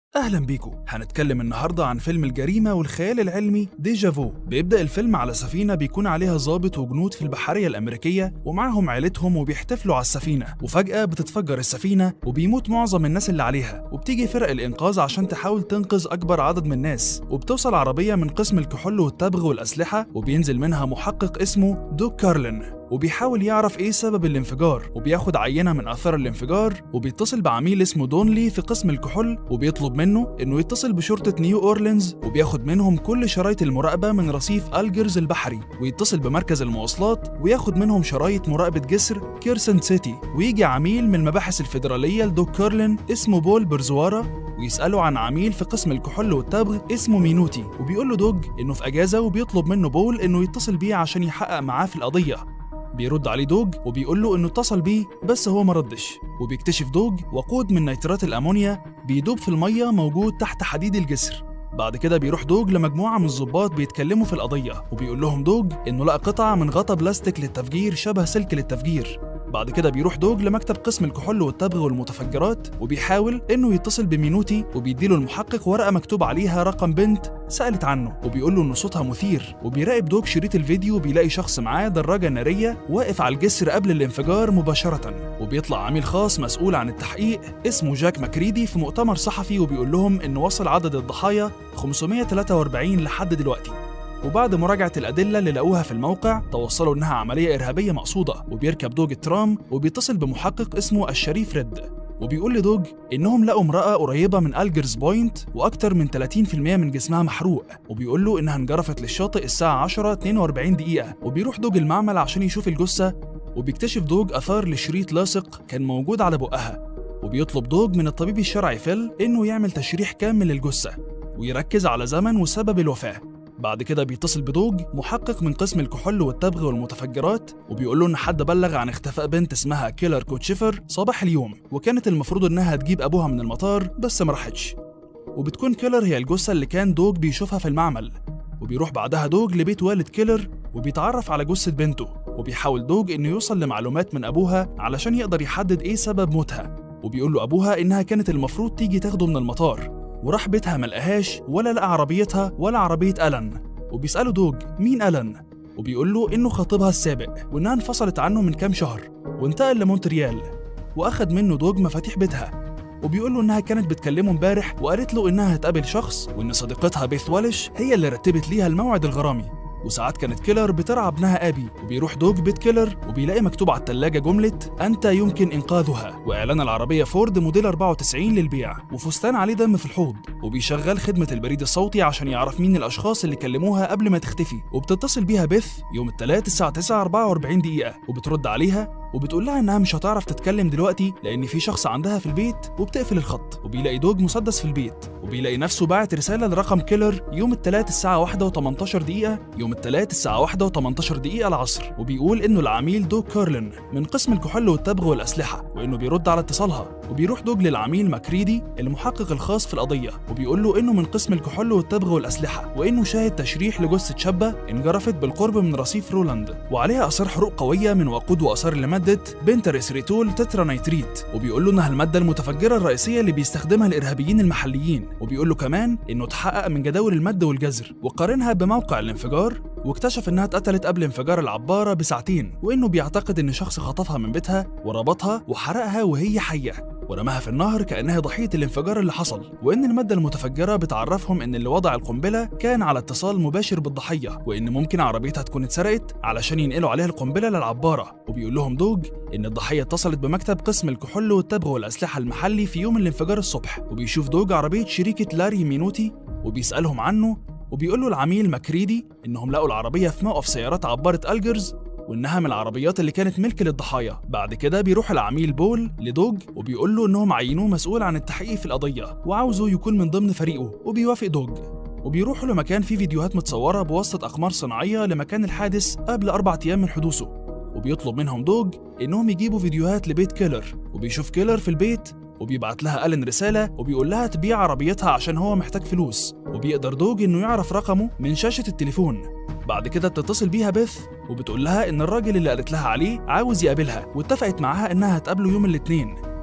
أهلا بيكم هنتكلم النهاردة عن فيلم الجريمة والخيال العلمي ديجافو بيبدأ الفيلم على سفينة بيكون عليها ضابط وجنود في البحرية الأمريكية ومعاهم عيلتهم وبيحتفلوا على السفينة وفجأة بتتفجر السفينة وبيموت معظم الناس اللي عليها وبتيجي فرق الإنقاذ عشان تحاول تنقذ أكبر عدد من الناس وبتوصل عربية من قسم الكحول والتبغ والأسلحة وبينزل منها محقق اسمه دوك كارلين وبيحاول يعرف ايه سبب الانفجار وبياخد عينة من اثار الانفجار وبيتصل بعميل اسمه دونلي في قسم الكحول وبيطلب منه انه يتصل بشرطة نيو اورلينز وبياخد منهم كل شرايط المراقبة من رصيف الجرز البحري ويتصل بمركز المواصلات وياخد منهم شرايط مراقبة جسر كيرسنت سيتي ويجي عميل من المباحث الفيدرالية لدوك كارلين اسمه بول برزوارا ويسأله عن عميل في قسم الكحول والتبغ اسمه مينوتي وبيقول له دوج انه في اجازة وبيطلب منه بول انه يتصل بيه عشان يحقق معاه في القضية بيرد عليه دوج وبيقول له انه اتصل بيه بس هو ما ردش وبيكتشف دوج وقود من نيترات الامونيا بيدوب في الميه موجود تحت حديد الجسر بعد كده بيروح دوج لمجموعة من الضباط بيتكلموا في القضية وبيقول لهم دوج إنه لقى قطعة من غطا بلاستيك للتفجير شبه سلك للتفجير بعد كده بيروح دوج لمكتب قسم الكحول والتبغ والمتفجرات وبيحاول انه يتصل بمينوتي وبيديله المحقق ورقه مكتوب عليها رقم بنت سالت عنه وبيقول له ان صوتها مثير وبيراقب دوج شريط الفيديو بيلاقي شخص معاه دراجه ناريه واقف على الجسر قبل الانفجار مباشره وبيطلع عميل خاص مسؤول عن التحقيق اسمه جاك ماكريدي في مؤتمر صحفي وبيقول لهم ان وصل عدد الضحايا 543 لحد دلوقتي وبعد مراجعة الأدلة اللي لقوها في الموقع توصلوا إنها عملية إرهابية مقصودة وبيركب دوج الترام وبيتصل بمحقق اسمه الشريف ريد وبيقول لدوج إنهم لقوا امرأة قريبة من ألجرز بوينت وأكتر من 30% من جسمها محروق وبيقول له إنها انجرفت للشاطئ الساعة 10 42 دقيقة وبيروح دوج المعمل عشان يشوف الجثة وبيكتشف دوج أثار لشريط لاصق كان موجود على بقها وبيطلب دوج من الطبيب الشرعي فيل إنه يعمل تشريح كامل للجثة ويركز على زمن وسبب الوفاة بعد كده بيتصل بدوج محقق من قسم الكحول والتبغ والمتفجرات وبيقول له ان حد بلغ عن اختفاء بنت اسمها كيلر كوتشيفر صباح اليوم وكانت المفروض انها تجيب ابوها من المطار بس ما راحتش وبتكون كيلر هي الجثه اللي كان دوج بيشوفها في المعمل وبيروح بعدها دوج لبيت والد كيلر وبيتعرف على جثه بنته وبيحاول دوج انه يوصل لمعلومات من ابوها علشان يقدر يحدد ايه سبب موتها وبيقول له ابوها انها كانت المفروض تيجي تاخده من المطار وراح بيتها ملقاهاش ولا لقى عربيتها ولا عربية ألن وبيسأله دوج مين ألن؟ وبيقول له إنه خطيبها السابق وإنها انفصلت عنه من كام شهر وانتقل لمونتريال وأخد منه دوج مفاتيح بيتها وبيقول له إنها كانت بتكلمه امبارح وقالت له إنها هتقابل شخص وإن صديقتها بيث والش هي اللي رتبت ليها الموعد الغرامي وساعات كانت كيلر بترعى ابنها ابي وبيروح دوج بيت كيلر وبيلاقي مكتوب على التلاجة جملة أنت يمكن إنقاذها وإعلان العربية فورد موديل 94 للبيع وفستان عليه دم في الحوض وبيشغل خدمة البريد الصوتي عشان يعرف مين الأشخاص اللي كلموها قبل ما تختفي وبتتصل بيها بيث يوم الثلاث الساعة 9 44 دقيقة وبترد عليها وبتقول لها انها مش هتعرف تتكلم دلوقتي لان في شخص عندها في البيت وبتقفل الخط وبيلاقي دوج مسدس في البيت وبيلاقي نفسه باعت رساله لرقم كيلر يوم الثلاث الساعه 1 و18 دقيقه يوم الثلاث الساعه 1 و18 دقيقه العصر وبيقول انه العميل دوج كارلين من قسم الكحول والتبغ والاسلحه وانه بيرد على اتصالها وبيروح دوج للعميل ماكريدي المحقق الخاص في القضيه وبيقول له انه من قسم الكحول والتبغ والاسلحه وانه شاهد تشريح لجثه شابه انجرفت بالقرب من رصيف رولاند وعليها اثار حروق قويه من وقود واثار لماده بنتريسريتول تترانيتريت وبيقول له انها الماده المتفجره الرئيسيه اللي بيستخدمها الارهابيين المحليين وبيقول له كمان انه اتحقق من جداول المد والجزر وقارنها بموقع الانفجار واكتشف انها اتقتلت قبل انفجار العباره بساعتين وانه بيعتقد ان شخص خطفها من بيتها وربطها وحرقها وهي حيه ورماها في النهر كانها ضحيه الانفجار اللي حصل وان الماده المتفجره بتعرفهم ان اللي وضع القنبله كان على اتصال مباشر بالضحيه وان ممكن عربيتها تكون اتسرقت علشان ينقلوا عليها القنبله للعباره وبيقول لهم دوج ان الضحيه اتصلت بمكتب قسم الكحول والتبغ والاسلحه المحلي في يوم الانفجار الصبح وبيشوف دوج عربيه شريكه لاري مينوتي وبيسالهم عنه وبيقول له العميل ماكريدي انهم لقوا العربيه في موقف سيارات عباره الجرز وانها من العربيات اللي كانت ملك للضحايا بعد كده بيروح العميل بول لدوج وبيقول له انهم عينوه مسؤول عن التحقيق في القضيه وعاوزه يكون من ضمن فريقه وبيوافق دوج وبيروحوا لمكان فيه فيديوهات متصورة بواسطة أقمار صناعية لمكان الحادث قبل أربع أيام من حدوثه وبيطلب منهم دوج إنهم يجيبوا فيديوهات لبيت كيلر وبيشوف كيلر في البيت وبيبعت لها ألين رسالة وبيقول لها تبيع عربيتها عشان هو محتاج فلوس وبيقدر دوج إنه يعرف رقمه من شاشة التليفون بعد كده بتتصل بيها بيث وبتقول لها إن الراجل اللي قالت لها عليه عاوز يقابلها واتفقت معاها إنها هتقابله يوم الاثنين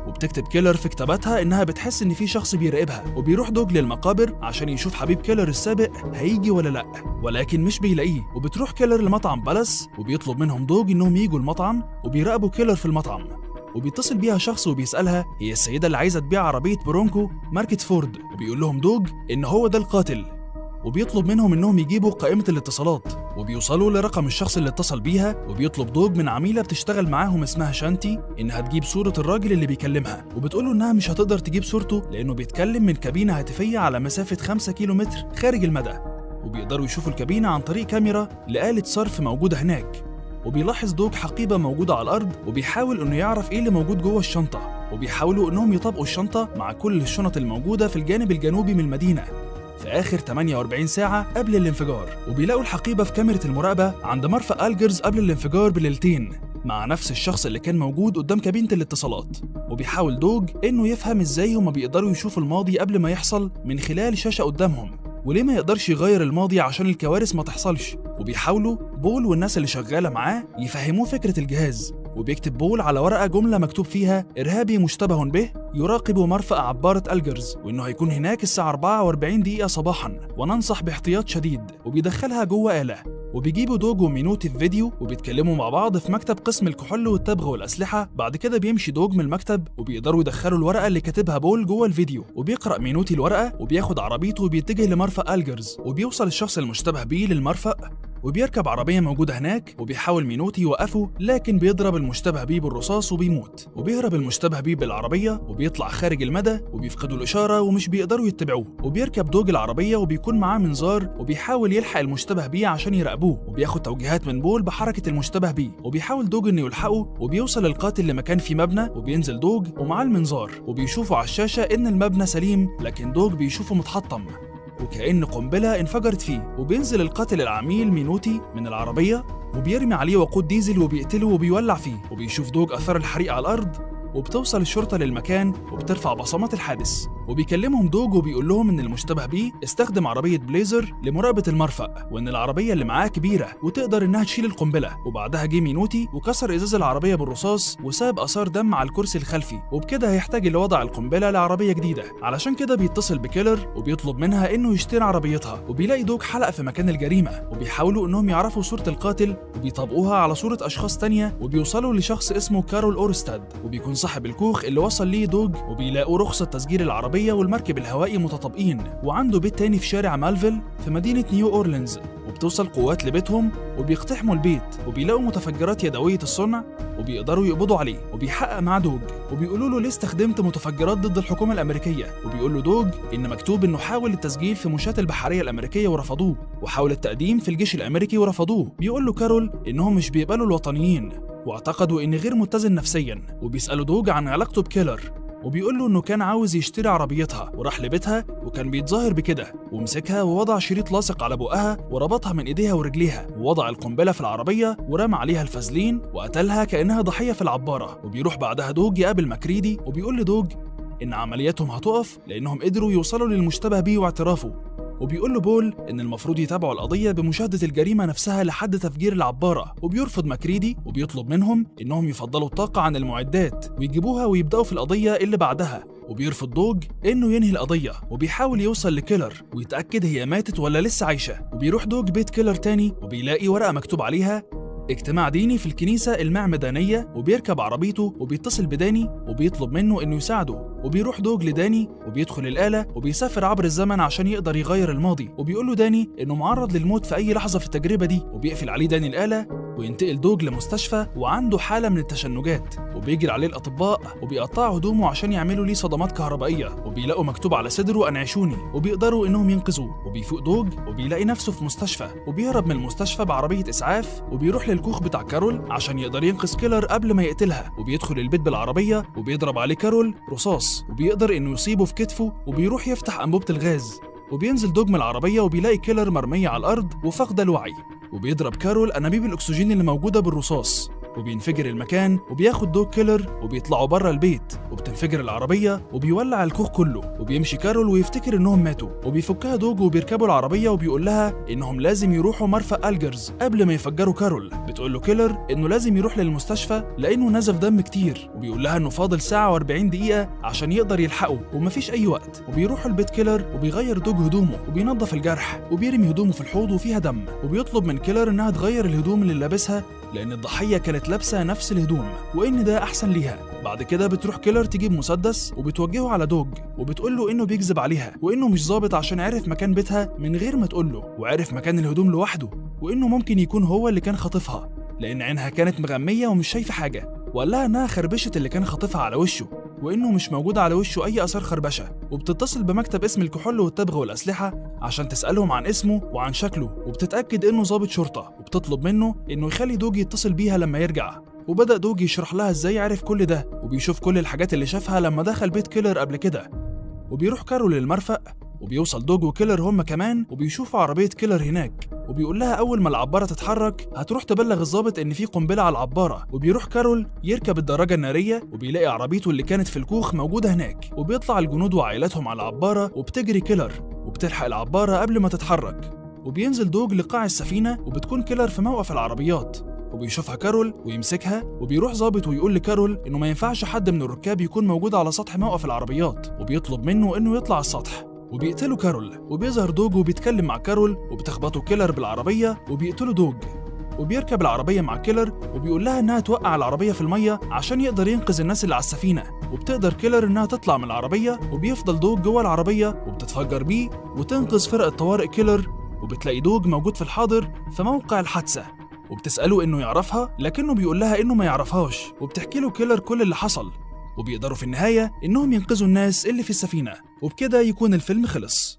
وبتكتب كيلر في كتاباتها انها بتحس ان في شخص بيراقبها وبيروح دوج للمقابر عشان يشوف حبيب كيلر السابق هيجي ولا لا ولكن مش بيلاقيه وبتروح كيلر لمطعم بالاس وبيطلب منهم دوج انهم يجوا المطعم وبيراقبوا كيلر في المطعم وبيتصل بيها شخص وبيسألها هي السيدة اللي عايزة تبيع عربية برونكو ماركة فورد وبيقول لهم دوج إن هو ده القاتل وبيطلب منهم إنهم يجيبوا قائمة الاتصالات وبيوصلوا لرقم الشخص اللي اتصل بيها وبيطلب دوج من عميلة بتشتغل معاهم اسمها شانتي إنها تجيب صورة الراجل اللي بيكلمها وبتقوله إنها مش هتقدر تجيب صورته لأنه بيتكلم من كابينة هاتفية على مسافة 5 كيلو متر خارج المدى وبيقدروا يشوفوا الكابينة عن طريق كاميرا لآلة صرف موجودة هناك وبيلاحظ دوج حقيبة موجودة على الأرض وبيحاول إنه يعرف إيه اللي موجود جوه الشنطة وبيحاولوا إنهم يطبقوا الشنطة مع كل الشنط الموجودة في الجانب الجنوبي من المدينة في آخر 48 ساعة قبل الانفجار وبيلاقوا الحقيبة في كاميرا المراقبة عند مرفأ ألجرز قبل الانفجار بليلتين مع نفس الشخص اللي كان موجود قدام كابينة الاتصالات وبيحاول دوج إنه يفهم إزاي هما بيقدروا يشوفوا الماضي قبل ما يحصل من خلال شاشة قدامهم وليه ما يقدرش يغير الماضي عشان الكوارث ما تحصلش وبيحاولوا بول والناس اللي شغالة معاه يفهموه فكرة الجهاز وبيكتب بول على ورقة جملة مكتوب فيها إرهابي مشتبه به يراقب مرفأ عبارة ألجرز وإنه هيكون هناك الساعة 44 دقيقة صباحا وننصح باحتياط شديد وبيدخلها جوه آلة وبيجيبوا دوج ومينوتي في فيديو وبيتكلموا مع بعض في مكتب قسم الكحول والتبغ والأسلحة بعد كده بيمشي دوج من المكتب وبيقدروا يدخلوا الورقة اللي كاتبها بول جوه الفيديو وبيقرأ مينوتي الورقة وبياخد عربيته وبيتجه لمرفأ ألجرز وبيوصل الشخص المشتبه بيه للمرفأ وبيركب عربية موجودة هناك وبيحاول مينوتي يوقفه لكن بيضرب المشتبه بيه بالرصاص وبيموت وبيهرب المشتبه بيه بالعربية وبيطلع خارج المدى وبيفقدوا الإشارة ومش بيقدروا يتبعوه وبيركب دوج العربية وبيكون معاه منظار وبيحاول يلحق المشتبه بيه عشان يراقبوه وبياخد توجيهات من بول بحركة المشتبه بيه وبيحاول دوج إنه يلحقه وبيوصل القاتل لمكان فيه مبنى وبينزل دوج ومعاه المنظار وبيشوفوا على الشاشة إن المبنى سليم لكن دوج بيشوفه متحطم وكأن قنبلة انفجرت فيه وبينزل القاتل العميل مينوتي من العربية وبيرمي عليه وقود ديزل وبيقتله وبيولع فيه وبيشوف دوج أثار الحريق على الأرض وبتوصل الشرطة للمكان وبترفع بصمات الحادث وبيكلمهم دوج وبيقول لهم إن المشتبه بيه استخدم عربية بليزر لمراقبة المرفأ وإن العربية اللي معاه كبيرة وتقدر إنها تشيل القنبلة وبعدها جه مينوتي وكسر إزاز العربية بالرصاص وساب آثار دم على الكرسي الخلفي وبكده هيحتاج لوضع القنبلة لعربية جديدة علشان كده بيتصل بكيلر وبيطلب منها إنه يشتري عربيتها وبيلاقي دوج حلقة في مكان الجريمة وبيحاولوا إنهم يعرفوا صورة القاتل وبيطبقوها على صورة أشخاص تانية وبيوصلوا لشخص اسمه كارول أورستاد وبيكون صاحب الكوخ اللي وصل ليه دوج وبيلاقوا رخصة تسجيل العربية والمركب الهوائي متطابقين وعنده بيت تاني في شارع مالفيل في مدينة نيو أورلينز وبتوصل قوات لبيتهم وبيقتحموا البيت وبيلاقوا متفجرات يدوية الصنع وبيقدروا يقبضوا عليه وبيحقق مع دوج وبيقولوا له ليه استخدمت متفجرات ضد الحكومة الأمريكية وبيقول له دوج إن مكتوب إنه حاول التسجيل في مشاة البحرية الأمريكية ورفضوه وحاول التقديم في الجيش الأمريكي ورفضوه بيقول له كارول إنهم مش بيقبلوا الوطنيين واعتقدوا إن غير متزن نفسيا وبيسألوا دوج عن علاقته بكيلر وبيقول له انه كان عاوز يشتري عربيتها وراح لبيتها وكان بيتظاهر بكده ومسكها ووضع شريط لاصق على بقها وربطها من ايديها ورجليها ووضع القنبله في العربيه ورمى عليها الفازلين وقتلها كانها ضحيه في العباره وبيروح بعدها دوج يقابل مكريدي وبيقول لدوج ان عملياتهم هتقف لانهم قدروا يوصلوا للمشتبه بيه واعترافه وبيقول له بول إن المفروض يتابعوا القضية بمشاهدة الجريمة نفسها لحد تفجير العبارة وبيرفض مكريدي وبيطلب منهم إنهم يفضلوا الطاقة عن المعدات ويجيبوها ويبدأوا في القضية اللي بعدها وبيرفض دوج إنه ينهي القضية وبيحاول يوصل لكيلر ويتأكد هي ماتت ولا لسه عايشة وبيروح دوج بيت كيلر تاني وبيلاقي ورقة مكتوب عليها اجتماع ديني في الكنيسة المعمدانية وبيركب عربيته وبيتصل بداني وبيطلب منه إنه يساعده وبيروح دوج لداني وبيدخل الآلة وبيسافر عبر الزمن عشان يقدر يغير الماضي وبيقول له داني إنه معرض للموت في أي لحظة في التجربة دي وبيقفل عليه داني الآلة وينتقل دوج لمستشفى وعنده حالة من التشنجات وبيجري عليه الأطباء وبيقطعوا هدومه عشان يعملوا ليه صدمات كهربائية وبيلاقوا مكتوب على صدره أنعشوني وبيقدروا إنهم ينقذوه وبيفوق دوج وبيلاقي نفسه في مستشفى وبيهرب من المستشفى بعربية إسعاف وبيروح للكوخ بتاع كارول عشان يقدر ينقذ كيلر قبل ما يقتلها وبيدخل البيت بالعربية وبيضرب عليه كارول رصاص وبيقدر إنه يصيبه في كتفه وبيروح يفتح أنبوبة الغاز وبينزل دوج من العربية وبيلاقي كيلر مرمية على الأرض وفاقدة الوعي وبيضرب كارول أنابيب الأكسجين اللي موجودة بالرصاص وبينفجر المكان وبياخد دوج كيلر وبيطلعوا بره البيت وبتنفجر العربية وبيولع الكوخ كله وبيمشي كارول ويفتكر انهم ماتوا وبيفكها دوج وبيركبوا العربية وبيقول لها انهم لازم يروحوا مرفأ الجرز قبل ما يفجروا كارول بتقول له كيلر انه لازم يروح للمستشفى لانه نزف دم كتير وبيقول لها انه فاضل ساعة و40 دقيقة عشان يقدر يلحقه ومفيش اي وقت وبيروحوا البيت كيلر وبيغير دوج هدومه وبينظف الجرح وبيرمي هدومه في الحوض وفيها دم وبيطلب من كيلر انها تغير الهدوم اللي لابسها لان الضحية كانت لابسة نفس الهدوم وان ده احسن ليها بعد كده بتروح كيلر تجيب مسدس وبتوجهه على دوج وبتقول له انه بيكذب عليها وانه مش ظابط عشان عرف مكان بيتها من غير ما تقول له وعرف مكان الهدوم لوحده وانه ممكن يكون هو اللي كان خاطفها لان عينها كانت مغمية ومش شايفة حاجة وقال لها انها خربشت اللي كان خاطفها على وشه وانه مش موجود على وشه اي اثار خربشه وبتتصل بمكتب اسم الكحول والتبغ والاسلحه عشان تسالهم عن اسمه وعن شكله وبتتاكد انه ضابط شرطه وبتطلب منه انه يخلي دوج يتصل بيها لما يرجع وبدا دوج يشرح لها ازاي عرف كل ده وبيشوف كل الحاجات اللي شافها لما دخل بيت كيلر قبل كده وبيروح كارول للمرفأ وبيوصل دوج وكيلر هما كمان وبيشوفوا عربية كيلر هناك وبيقول لها أول ما العبارة تتحرك هتروح تبلغ الضابط إن في قنبلة على العبارة وبيروح كارول يركب الدراجة النارية وبيلاقي عربيته اللي كانت في الكوخ موجودة هناك وبيطلع الجنود وعائلاتهم على العبارة وبتجري كيلر وبتلحق العبارة قبل ما تتحرك وبينزل دوج لقاع السفينة وبتكون كيلر في موقف العربيات وبيشوفها كارول ويمسكها وبيروح ظابط ويقول لكارول انه ما ينفعش حد من الركاب يكون موجود على سطح موقف العربيات وبيطلب منه انه يطلع السطح وبيقتلوا كارول وبيظهر دوج وبيتكلم مع كارول وبتخبطه كيلر بالعربية وبيقتلوا دوج وبيركب العربية مع كيلر وبيقول لها إنها توقع العربية في المية عشان يقدر ينقذ الناس اللي على السفينة وبتقدر كيلر إنها تطلع من العربية وبيفضل دوج جوه العربية وبتتفجر بيه وتنقذ فرقة طوارئ كيلر وبتلاقي دوج موجود في الحاضر في موقع الحادثة وبتسأله إنه يعرفها لكنه بيقول لها إنه ما يعرفهاش وبتحكي له كيلر كل اللي حصل وبيقدروا في النهاية إنهم ينقذوا الناس اللي في السفينة وبكده يكون الفيلم خلص